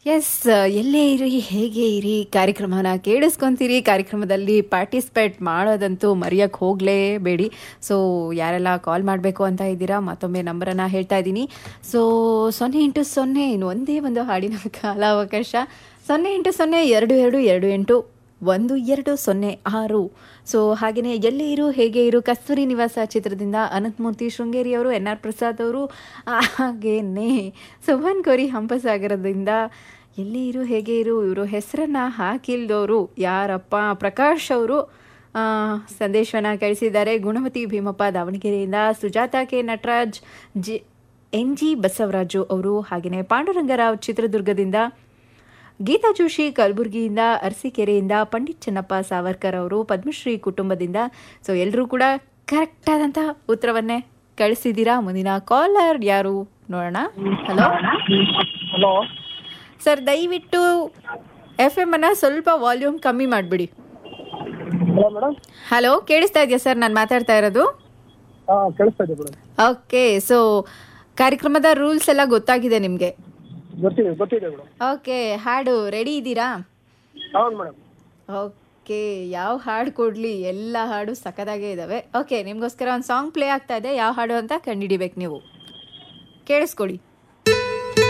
S ಎಲ್ಲೇ ಇರಿ ಹೇಗೆ ಇರಿ ಕಾರ್ಯಕ್ರಮನ ಕೇಳಿಸ್ಕೊಂತೀರಿ ಕಾರ್ಯಕ್ರಮದಲ್ಲಿ ಪಾರ್ಟಿಸಿಪೇಟ್ ಮಾಡೋದಂತೂ ಮರೆಯೋಕ್ಕೆ ಹೋಗಲೇಬೇಡಿ ಸೊ ಯಾರೆಲ್ಲ ಕಾಲ್ ಮಾಡಬೇಕು ಅಂತ ಇದ್ದೀರಾ ಮತ್ತೊಮ್ಮೆ ನಂಬರನ್ನು ಹೇಳ್ತಾ ಇದ್ದೀನಿ ಸೊ ಸೊನ್ನೆ ಇಂಟು ಸೊನ್ನೆ ಇನ್ನು ಒಂದೇ ಒಂದು ಹಾಡಿನ ಕಾಲಾವಕಾಶ ಸೊನ್ನೆ ಇಂಟು ಸೊನ್ನೆ ಎರಡು ಎರಡು ಎರಡು ಎಂಟು ಒಂದು ಎರಡು ಸೊನ್ನೆ ಆರು ಸೊ ಹಾಗೆಯೇ ಎಲ್ಲೇ ಇರು ಹೇಗೆ ಇರು ಕಸ್ತೂರಿ ನಿವಾಸ ಚಿತ್ರದಿಂದ ಅನಂತಮೂರ್ತಿ ಶೃಂಗೇರಿ ಅವರು ಎನ್ ಆರ್ ಪ್ರಸಾದ್ ಅವರು ಹಾಗೇನೆ ಸುಭನ್ ಕೋರಿ ಹಂಪಸಾಗರದಿಂದ ಎಲ್ಲೇ ಇರು ಹೇಗೆ ಇರು ಇವರು ಹೆಸರನ್ನು ಹಾಕಿಲ್ದವರು ಯಾರಪ್ಪ ಪ್ರಕಾಶ್ ಅವರು ಸಂದೇಶವನ್ನು ಕಳಿಸಿದ್ದಾರೆ ಗುಣಮತಿ ಭೀಮಪ್ಪ ದಾವಣಗೆರೆಯಿಂದ Sujatha K Nataraj G N G Basavaraju ಅವರು ಹಾಗೆಯೇ ಪಾಂಡುರಂಗರಾವ್ ಚಿತ್ರದುರ್ಗದಿಂದ ಗೀತಾ ಜೋಶಿ ಕಲಬುರಗಿಯಿಂದ ಅರಸೀಕೆರೆಯಿಂದ ಪಂಡಿತ್ ಚೆನ್ನಪ್ಪ ಸಾವರ್ಕರ್ ಅವರು ಪದ್ಮಶ್ರೀ ಕುಟುಂಬದಿಂದ ಸೊ ಎಲ್ಲರೂ ಕೂಡ ಕರೆಕ್ಟ್ ಆದಂಥ ಉತ್ತರವನ್ನೇ ಕಳಿಸಿದ್ದೀರಾ ಮುಂದಿನ ಕಾಲರ್ ಯಾರು ನೋಡೋಣ ಹಲೋ ಹಲೋ ಸರ್ ದಯವಿಟ್ಟು ಎಫ್ ಎಮ್ ಅನ್ನ ಸ್ವಲ್ಪ ವಾಲ್ಯೂಮ್ ಕಮ್ಮಿ ಮಾಡಿಬಿಡಿ ಹಲೋ ಮೇಡಮ್ ಹಲೋ ಕೇಳಿಸ್ತಾ ಇದೆಯಾ ಸರ್ ನಾನು ಮಾತಾಡ್ತಾ ಇರೋದು ಹಾಂ ಕೇಳಿಸ್ತಾ ಇದೆ ಮೇಡಮ್ ಓಕೆ ಸೊ ಕಾರ್ಯಕ್ರಮದ ರೂಲ್ಸ್ ಎಲ್ಲ ಗೊತ್ತಾಗಿದೆ ನಿಮಗೆ ಗೊತ್ತಿದೆ ಗೊತ್ತಿದೆ ಮೇಡಮ್ ಓಕೆ ಹಾಡು ರೆಡಿ ಇದ್ದೀರಾ ಹೌದು ಮೇಡಮ್ ಓಕೆ ಯಾವ ಹಾಡು ಕೊಡಲಿ ಎಲ್ಲ ಹಾಡು ಸಖತ್ತಾಗೇ ಇದ್ದಾವೆ ಓಕೆ ನಿಮಗೋಸ್ಕರ ಒಂದು ಸಾಂಗ್ ಪ್ಲೇ ಆಗ್ತಾ ಇದೆ ಯಾವ ಹಾಡು ಅಂತ ಕಂಡುಹಿಡಿಬೇಕು ನೀವು ಕೇಳಿಸ್ಕೊಳ್ಳಿ